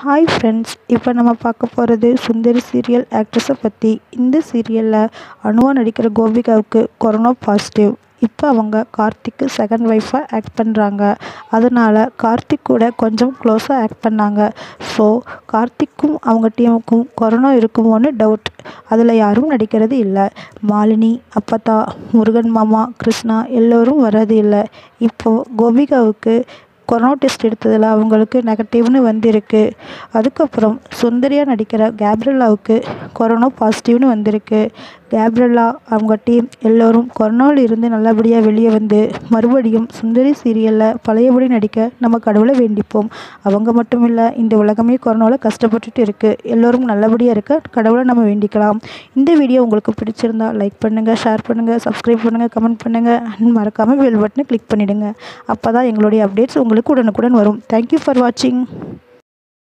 hi friends இப்போ நம்ம பார்க்க போகிறது சுந்தரி சீரியல் ஆக்ட்ரஸை பற்றி இந்த சீரியலில் அனுவா நடிக்கிற கோபிகாவுக்கு கொரோனா பாசிட்டிவ் இப்போ அவங்க கார்த்திக்கு செகண்ட் ஒய்ஃபாக ஆக்ட் பண்ணுறாங்க அதனால் கார்த்திக் கூட கொஞ்சம் க்ளோஸாக ஆக்ட் பண்ணாங்க ஸோ கார்த்திக்கும் அவங்க டீமுக்கும் கொரோனா இருக்குமோன்னு டவுட் அதில் யாரும் நடிக்கிறது இல்லை மாலினி அப்பத்தா முருகன் மாமா கிருஷ்ணா எல்லோரும் வர்றது இல்லை இப்போது கோபிகாவுக்கு கொரோனா டெஸ்ட் எடுத்ததில் அவங்களுக்கு நெகட்டிவ்னு வந்திருக்கு அதுக்கப்புறம் சுந்தரியாக நடிக்கிற கேப்ரில்லாவுக்கு கொரோனா பாசிட்டிவ்னு வந்திருக்கு கேப்ரில்லா அவங்க டீம் எல்லோரும் கொரோனாவில் இருந்து நல்லபடியாக வெளியே வந்து மறுபடியும் சுந்தரி சீரியலில் பழையபடி நடிக்க நம்ம கடவுளை வேண்டிப்போம் அவங்க மட்டும் இல்லை இந்த உலகமே கொரோனாவில் கஷ்டப்பட்டுட்டு இருக்குது எல்லோரும் நல்லபடியாக இருக்க கடவுளை நம்ம வேண்டிக்கலாம் இந்த வீடியோ உங்களுக்கு பிடிச்சிருந்தா லைக் பண்ணுங்கள் ஷேர் பண்ணுங்கள் சப்ஸ்கிரைப் பண்ணுங்கள் கமெண்ட் பண்ணுங்கள் மறக்காமல் பெல் பட்டனை கிளிக் பண்ணிவிடுங்க அப்போ தான் எங்களுடைய அப்டேட்ஸ் உங்களுக்கு உடனுக்குடன் வரும் தேங்க்யூ ஃபார் வாட்சிங்